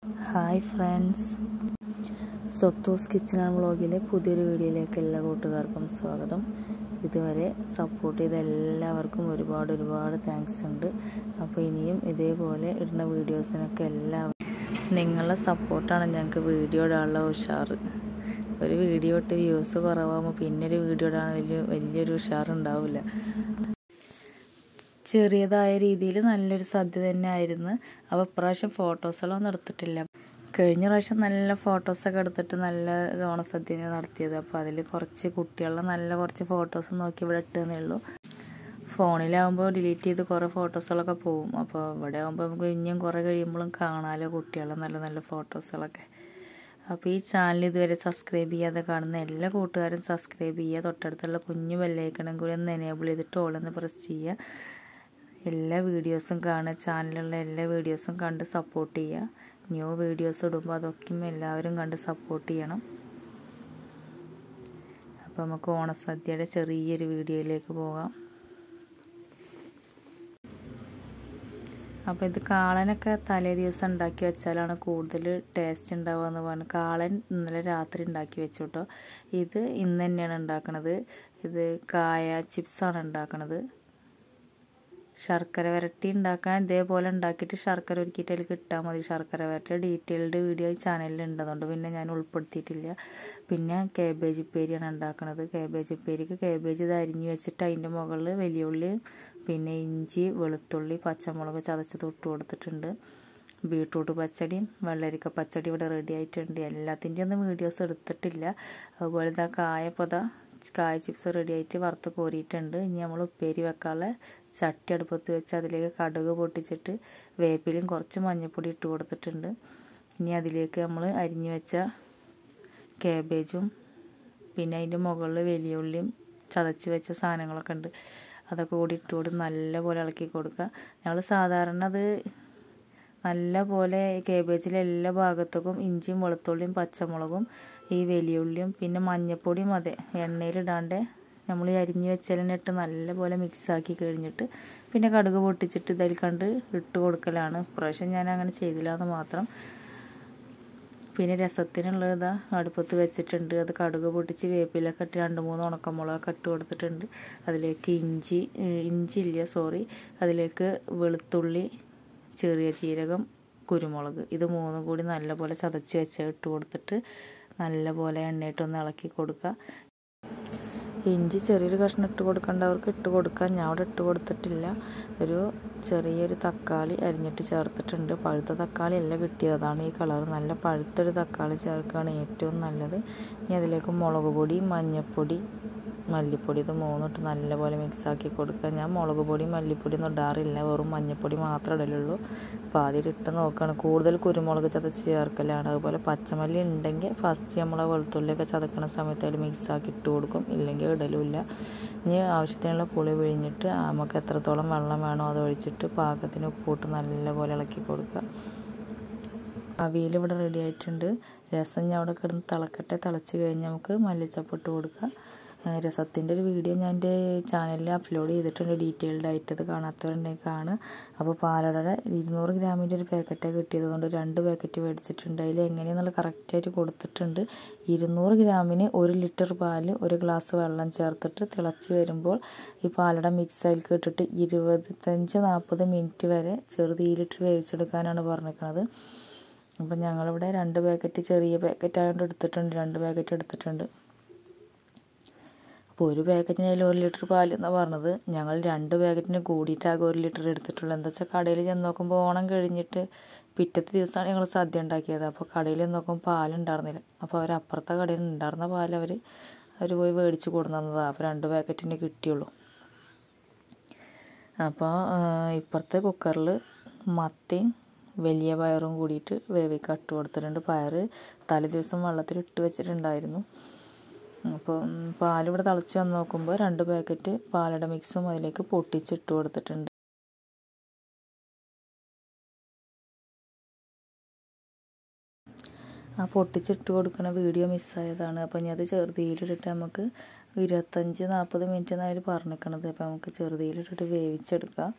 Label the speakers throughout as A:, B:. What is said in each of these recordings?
A: hi friends Swathu's kitchen and വ്ളോഗിലെ പുതിയൊരു വീഡിയോയിലേക്ക് എല്ലാ കൂട്ടുകാർക്കും സ്വാഗതം ഇതുവരെ സപ്പോർട്ട് ചെയ്ത എല്ലാവർക്കും ഒരുപാട് ഒരുപാട് താങ്ക്സ് ഉണ്ട് അപ്പോൾ ഇനിയും ഇതേപോലെ ഇടുന്ന വീഡിയോസിനൊക്കെ എല്ലാവരും നിങ്ങളുടെ സപ്പോർട്ടാണ് ഞങ്ങൾക്ക് വീഡിയോ ഇടാനുള്ള ഉഷാറ് ഒരു വീഡിയോ ഇട്ട് വ്യൂസ് കുറവാകുമ്പോൾ പിന്നെ ഒരു വീഡിയോ ഇടാൻ വലിയ വലിയൊരു ഉഷാറുണ്ടാവില്ല ചെറിയതായ രീതിയിൽ നല്ലൊരു സദ്യ തന്നെ ആയിരുന്നു അപ്പോൾ ഇപ്രാവശ്യം ഫോട്ടോസെല്ലാം എടുത്തിട്ടില്ല കഴിഞ്ഞ പ്രാവശ്യം നല്ല ഫോട്ടോസൊക്കെ എടുത്തിട്ട് നല്ല ഓണസദ്യ നടത്തിയത് അപ്പോൾ അതിൽ കുറച്ച് കുട്ടികളുടെ നല്ല കുറച്ച് ഫോട്ടോസ് നോക്കി ഇവിടെ ഇട്ടതേ ഉള്ളൂ ഫോണിലാവുമ്പോൾ ഡിലീറ്റ് ചെയ്ത് കുറേ ഫോട്ടോസുകളൊക്കെ പോവും അപ്പോൾ ഇവിടെ ആകുമ്പോൾ നമുക്ക് ഇനിയും കുറേ കഴിയുമ്പോഴും കാണാമല്ലോ കുട്ടികളുടെ നല്ല നല്ല ഫോട്ടോസുകളൊക്കെ അപ്പോൾ ഈ ചാനൽ ഇതുവരെ സബ്സ്ക്രൈബ് ചെയ്യാതെ കാണുന്ന എല്ലാ കൂട്ടുകാരും സബ്സ്ക്രൈബ് ചെയ്യുക തൊട്ടടുത്തുള്ള കുഞ്ഞു ബെല്ലൈക്കണം കൂടി ഒന്ന് എനേബിൾ ചെയ്തിട്ട് ഓളൊന്ന് പ്രസ് ചെയ്യുക എല്ലാ വീഡിയോസും കാണുക ചാനലിലുള്ള എല്ലാ വീഡിയോസും കണ്ട് സപ്പോർട്ട് ചെയ്യുക ന്യൂ വീഡിയോസ് ഇടുമ്പോൾ അതൊക്കെയും എല്ലാവരും കണ്ട് സപ്പോർട്ട് ചെയ്യണം അപ്പോൾ നമുക്ക് ഓണസദ്യയുടെ ചെറിയൊരു വീഡിയോയിലേക്ക് പോകാം അപ്പോൾ ഇത് കാളനൊക്കെ തലേ ദിവസം ഉണ്ടാക്കി വെച്ചാലാണ് കൂടുതൽ ടേസ്റ്റ് ഉണ്ടാവുക എന്ന് പറഞ്ഞു കാളൻ ഇന്നലെ രാത്രി ഉണ്ടാക്കി വെച്ചു കേട്ടോ ഇത് ഇന്ന് തന്നെയാണ് ഉണ്ടാക്കണത് ഇത് കായ ചിപ്സാണ് ഉണ്ടാക്കണത് ശർക്കര വരട്ടി ഉണ്ടാക്കാൻ ഇതേപോലെ ഉണ്ടാക്കിയിട്ട് ശർക്കര ഒരുക്കിയിട്ട് അതിൽ കിട്ടാൽ മതി ശർക്കര വരട്ടി ഡീറ്റെയിൽഡ് വീഡിയോ ഈ ചാനലിൽ ഉണ്ട് അതുകൊണ്ട് പിന്നെ ഞാൻ ഉൾപ്പെടുത്തിയിട്ടില്ല പിന്നെ കേബേജ് ഉപ്പേരിയാണ് ഉണ്ടാക്കുന്നത് കേബേജ് ഉപ്പേരിക്ക് കേബേജ് ഇത് അരിഞ്ഞ് വെച്ചിട്ട് അതിൻ്റെ മുകളിൽ വലിയ ഉള്ളി പിന്നെ ഇഞ്ചി വെളുത്തുള്ളി പച്ചമുളക് ചതച്ചത് ഇട്ട് കൊടുത്തിട്ടുണ്ട് ബീട്രൂട്ട് പച്ചടിയും വെള്ളരിക്ക പച്ചടി ഇവിടെ റെഡി ആയിട്ടുണ്ട് എല്ലാത്തിൻ്റെ ഒന്നും വീഡിയോസ് എടുത്തിട്ടില്ല അതുപോലെ ഇതാ കായപ്പത കായ ചിപ്സ് റെഡി ആയിട്ട് വറുത്ത് കോരിയിട്ടുണ്ട് ഇനി നമ്മൾ ഉപ്പേരി വെക്കാനുള്ള ചട്ടി അടുപ്പത്ത് വെച്ച് അതിലേക്ക് കടുക് പൊട്ടിച്ചിട്ട് വേപ്പിലും കുറച്ച് മഞ്ഞൾപ്പൊടി ഇട്ട് കൊടുത്തിട്ടുണ്ട് ഇനി അതിലേക്ക് നമ്മൾ അരിഞ്ഞു വെച്ച കാബേജും പിന്നെ അതിൻ്റെ മുകളിൽ വലിയ ഉള്ളിയും ചതച്ച് വെച്ച സാധനങ്ങളൊക്കെ ഉണ്ട് അതൊക്കെ കൂടി ഇട്ട് കൊടുത്ത് നല്ലപോലെ ഇളക്കി കൊടുക്കുക ഞങ്ങൾ സാധാരണ അത് നല്ല പോലെ കേബേജിലെ എല്ലാ ഭാഗത്തേക്കും ഇഞ്ചിയും വെളുത്തുള്ളിയും പച്ചമുളകും ഈ വലിയുള്ളിയും പിന്നെ മഞ്ഞൾപ്പൊടിയും അതെ എണ്ണയിലിടാണ്ട് നമ്മൾ ഈ അരിഞ്ഞ് വെച്ചതിലിട്ട് നല്ലപോലെ മിക്സാക്കി കഴിഞ്ഞിട്ട് പിന്നെ കടുക് പൊട്ടിച്ചിട്ട് ഇതിൽ കണ്ട് ഇട്ട് കൊടുക്കലാണ് പ്രാവശ്യം ഞാൻ അങ്ങനെ ചെയ്തില്ല എന്ന് മാത്രം പിന്നെ രസത്തിനുള്ളത് ഇതാ അടുപ്പത്ത് വെച്ചിട്ടുണ്ട് അത് കടുക് പൊട്ടിച്ച് വേപ്പിലൊക്കെ ഇട്ട് രണ്ട് മൂന്ന് ഉണക്കമുളകൊക്കെ ഇട്ട് കൊടുത്തിട്ടുണ്ട് അതിലേക്ക് ഇഞ്ചി ഇഞ്ചി ഇല്ല സോറി അതിലേക്ക് വെളുത്തുള്ളി ചെറിയ ജീരകം കുരുമുളക് ഇത് മൂന്നും കൂടി നല്ലപോലെ ചതച്ച് വെച്ച് ഇട്ട് കൊടുത്തിട്ട് നല്ലപോലെ എണ്ണയിട്ടൊന്ന് ഇളക്കി കൊടുക്കുക ഇഞ്ചി ചെറിയൊരു കഷ്ണം ഇട്ട് കൊടുക്കേണ്ടവർക്ക് ഇട്ട് കൊടുക്കാം ഞാൻ അവിടെ ഇട്ട് കൊടുത്തിട്ടില്ല ഒരു ചെറിയൊരു തക്കാളി അരിഞ്ഞിട്ട് ചേർത്തിട്ടുണ്ട് പഴുത്ത തക്കാളി അല്ല കിട്ടിയത് അതാണ് ഈ കളർ നല്ല പഴുത്തൊരു തക്കാളി ചേർക്കുകയാണ് ഏറ്റവും നല്ലത് ഇനി അതിലേക്ക് മുളക് പൊടി മഞ്ഞൾപ്പൊടി മല്ലിപ്പൊടി ഇത് മൂന്നിട്ട് നല്ലപോലെ മിക്സാക്കി കൊടുക്കുക ഞാൻ മുളക് പൊടി മല്ലിപ്പൊടി ഒന്നും ഇടാറില്ല വെറും മഞ്ഞൾപ്പൊടി മാത്രമേ ഇടലുള്ളൂ അപ്പോൾ ആദ്യം ഇട്ട് നോക്കുകയാണ് കൂടുതൽ കുരുമുളക് ചതച്ച് ചേർക്കലാണ് അതുപോലെ പച്ചമല്ലി ഉണ്ടെങ്കിൽ ഫസ്റ്റ് നമ്മൾ വെളുത്തുള്ളിയൊക്കെ ചതക്കണ സമയത്ത് അതിൽ മിക്സാക്കി ഇട്ട് കൊടുക്കും ഇല്ലെങ്കിൽ ഇടലുമില്ല ഇനി ആവശ്യത്തിനുള്ള പുളി പിഴിഞ്ഞിട്ട് നമുക്ക് എത്രത്തോളം വെള്ളം വേണോ അത് ഒഴിച്ചിട്ട് പാകത്തിന് ഉപ്പിട്ട് നല്ലപോലെ ഇളക്കി കൊടുക്കുക അവിയൽ ഇവിടെ റെഡി ആയിട്ടുണ്ട് രസം ഞാൻ അവിടെ കിടന്ന് തിളക്കട്ടെ തിളച്ച് കഴിഞ്ഞ് നമുക്ക് മല്ലിച്ചപ്പിട്ട് കൊടുക്കുക രസത്തിൻ്റെ ഒരു വീഡിയോ ഞാൻ എൻ്റെ ചാനലിൽ അപ്ലോഡ് ചെയ്തിട്ടുണ്ട് ഡീറ്റെയിൽഡ് ആയിട്ട് അത് കാണാത്തവരുണ്ടെങ്കിൽ കാണുക അപ്പോൾ പാലടയുടെ ഇരുന്നൂറ് ഗ്രാമിൻ്റെ ഒരു പാക്കറ്റാണ് കിട്ടിയത് കൊണ്ട് രണ്ട് പാക്കറ്റ് മേടിച്ചിട്ടുണ്ട് അതിൽ എങ്ങനെയെന്നുള്ള കറക്റ്റായിട്ട് കൊടുത്തിട്ടുണ്ട് ഇരുന്നൂറ് ഗ്രാമിന് ഒരു ലിറ്റർ പാല് ഒരു ഗ്ലാസ് വെള്ളം ചേർത്തിട്ട് തിളച്ച് വരുമ്പോൾ ഈ പാലട മിക്സ് അതിലേക്ക് ഇട്ടിട്ട് ഇരുപത്തഞ്ച് നാൽപ്പത് മിനിറ്റ് വരെ ചെറുതീയിലിട്ട് വേവിച്ചെടുക്കാനാണ് പറഞ്ഞിരിക്കുന്നത് അപ്പം ഞങ്ങളിവിടെ രണ്ട് പാക്കറ്റ് ചെറിയ പാക്കറ്റ് ആയതുകൊണ്ട് എടുത്തിട്ടുണ്ട് രണ്ട് പാക്കറ്റ് എടുത്തിട്ടുണ്ട് അപ്പോൾ ഒരു പാക്കറ്റിന് അതിൽ ഒരു ലിറ്റർ പാൽ എന്നാണ് പറഞ്ഞത് ഞങ്ങൾ രണ്ട് പാക്കറ്റിന് കൂടിയിട്ടാകെ ഒരു ലിറ്റർ എടുത്തിട്ടുള്ളൂ എന്താ വെച്ചാൽ കടയിൽ ചെന്ന് നോക്കുമ്പോൾ ഓണം കഴിഞ്ഞിട്ട് പിറ്റത്തെ ദിവസമാണ് ഞങ്ങൾ സദ്യ ഉണ്ടാക്കിയത് അപ്പോൾ കടയിൽ നോക്കുമ്പോൾ പാലുണ്ടായിരുന്നില്ല അപ്പോൾ അവർ അപ്പുറത്തെ കടയിൽ ഉണ്ടായിരുന്ന പാൽ അവർ അവർ പോയി മേടിച്ച് കൊടുന്നതാണ് അപ്പോൾ രണ്ട് പാക്കറ്റിന് കിട്ടിയുള്ളൂ അപ്പോൾ ഇപ്പുറത്തെ കുക്കറിൽ മത്തിയും വലിയ പയറും കൂടിയിട്ട് വേവിക്കാൻ ഇട്ട് കൊടുത്തിട്ടുണ്ട് പയർ തലേ ദിവസം വെള്ളത്തിൽ ഇട്ട് വെച്ചിട്ടുണ്ടായിരുന്നു അപ്പം പാലിവിടെ തിളച്ച് വന്ന് നോക്കുമ്പോൾ രണ്ട് പാക്കറ്റ് പാലട മിക്സും അതിലേക്ക് പൊട്ടിച്ചിട്ട് കൊടുത്തിട്ടുണ്ട് ആ പൊട്ടിച്ചിട്ട് കൊടുക്കുന്ന വീഡിയോ മിസ്സായതാണ് അപ്പോൾ ഇനി അത് ചെറുതീയിലിട്ടിട്ട് നമുക്ക് ഇരുപത്തഞ്ച് നാൽപ്പത് മിനിറ്റ് എന്നായാലും പറഞ്ഞിരിക്കണത് അപ്പോൾ നമുക്ക് ചെറുതീയിലിട്ടിട്ട് വേവിച്ചെടുക്കാം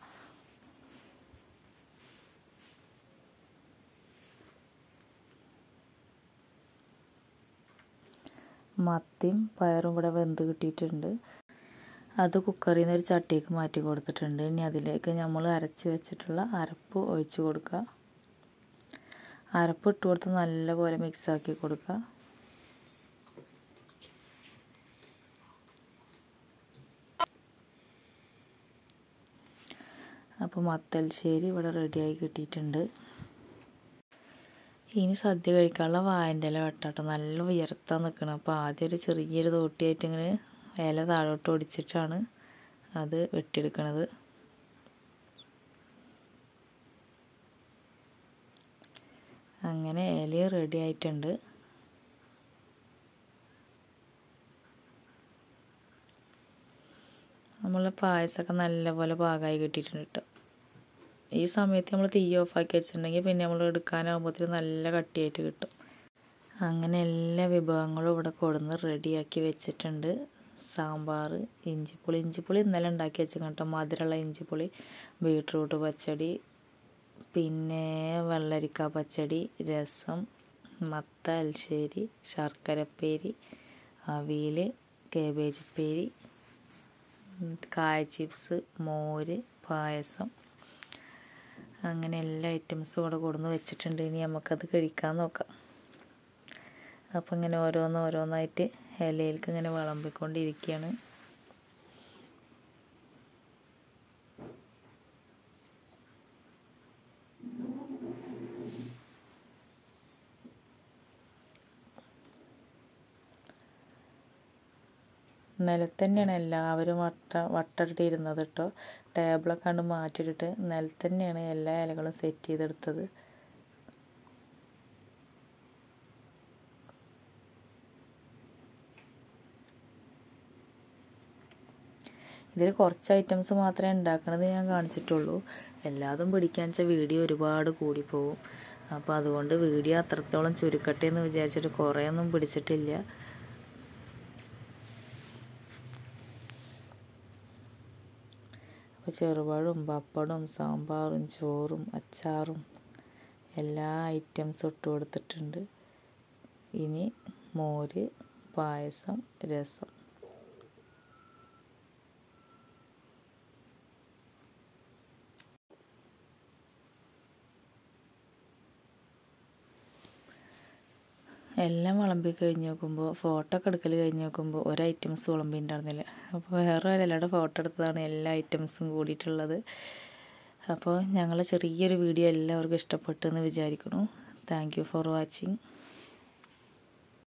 A: മത്തിയും പയറും ഇവിടെ വെന്ത് കിട്ടിയിട്ടുണ്ട് അത് കുക്കറിൽ നിന്ന് ഒരു ചട്ടിക്ക് മാറ്റി കൊടുത്തിട്ടുണ്ട് ഇനി അതിലേക്ക് നമ്മൾ അരച്ച് വെച്ചിട്ടുള്ള അരപ്പ് ഒഴിച്ച് കൊടുക്കുക അരപ്പ് ഇട്ട് കൊടുത്ത് നല്ലപോലെ മിക്സാക്കി കൊടുക്കുക അപ്പോൾ മത്തൽശ്ശേരി ഇവിടെ റെഡിയായി കിട്ടിയിട്ടുണ്ട് ഇനി സദ്യ കഴിക്കാനുള്ള വായൻ്റെ ഇല വെട്ടാട്ടോ നല്ല ഉയർത്താൻ നിൽക്കണം അപ്പോൾ ആദ്യം ഒരു ചെറിയൊരു തോട്ടിയായിട്ട് ഇങ്ങനെ ഇല താഴോട്ട് ഒടിച്ചിട്ടാണ് അത് വെട്ടിയെടുക്കണത് അങ്ങനെ ഇല റെഡി ആയിട്ടുണ്ട് നമ്മളെ പായസമൊക്കെ നല്ലപോലെ പാകമായി കിട്ടിയിട്ടുണ്ട് കേട്ടോ ഈ സമയത്ത് നമ്മൾ തീ ഓഫാക്കി വെച്ചിട്ടുണ്ടെങ്കിൽ പിന്നെ നമ്മൾ എടുക്കാനാകുമ്പോഴത്തേക്കും നല്ല കട്ടിയായിട്ട് കിട്ടും അങ്ങനെ എല്ലാ വിഭവങ്ങളും ഇവിടെ കൊടുന്ന് റെഡിയാക്കി വെച്ചിട്ടുണ്ട് സാമ്പാർ ഇഞ്ചിപ്പുളി ഇഞ്ചിപ്പുളി ഇന്നലെ ഉണ്ടാക്കി വെച്ചു കേട്ടോ മധുരമുള്ള ഇഞ്ചിപ്പുളി ബീട്രൂട്ട് പച്ചടി പിന്നെ വെള്ളരിക്ക പച്ചടി രസം മത്ത അൽശ്ശേരി ശർക്കരപ്പേരി അവിയൽ കേബേജ് ഉപ്പേരി കായ ചിപ്സ് മോര് പായസം അങ്ങനെ എല്ലാ ഐറ്റംസും ഇവിടെ കൊടുന്ന് വെച്ചിട്ടുണ്ട് ഇനി നമുക്കത് കഴിക്കാൻ നോക്കാം അപ്പം ഇങ്ങനെ ഓരോന്ന് ഓരോന്നായിട്ട് ഇലയിലേക്ക് ഇങ്ങനെ വിളമ്പിക്കൊണ്ടിരിക്കുകയാണ് നിലത്ത് തന്നെയാണ് എല്ലാവരും വട്ട വട്ടമിട്ട് ഇരുന്നത് കേട്ടോ ടേബിളൊക്കെ കണ്ട് മാറ്റിയിട്ടിട്ട് നിലത്ത് തന്നെയാണ് എല്ലാ ഇലകളും സെറ്റ് ചെയ്തെടുത്തത് ഇതിൽ കുറച്ച് ഐറ്റംസ് മാത്രമേ ഉണ്ടാക്കണത് ഞാൻ കാണിച്ചിട്ടുള്ളൂ എല്ലാതും പിടിക്കാൻ വെച്ചാൽ വീഡിയോ ഒരുപാട് കൂടിപ്പോവും അപ്പോൾ അതുകൊണ്ട് വീഡിയോ അത്രത്തോളം ചുരുക്കട്ടെ എന്ന് വിചാരിച്ചിട്ട് കുറേയൊന്നും പിടിച്ചിട്ടില്ല അപ്പോൾ ചെറുപഴവും പപ്പടവും സാമ്പാറും ചോറും അച്ചാറും എല്ലാ ഐറ്റംസും ഇട്ട് കൊടുത്തിട്ടുണ്ട് ഇനി മോര് പായസം രസം എല്ലാം വിളമ്പി കഴിഞ്ഞ് നോക്കുമ്പോൾ ഫോട്ടോ ഒക്കെ എടുക്കൽ കഴിഞ്ഞ് നോക്കുമ്പോൾ ഒരു ഐറ്റംസ് വിളമ്പി ഉണ്ടായിരുന്നില്ല അപ്പോൾ വേറെ ഒരാളുടെ ഫോട്ടോ എടുത്തതാണ് എല്ലാ ഐറ്റംസും കൂടിയിട്ടുള്ളത് അപ്പോൾ ഞങ്ങളെ ചെറിയൊരു വീഡിയോ എല്ലാവർക്കും ഇഷ്ടപ്പെട്ടു എന്ന് വിചാരിക്കുന്നു താങ്ക് യു ഫോർ വാച്ചിങ്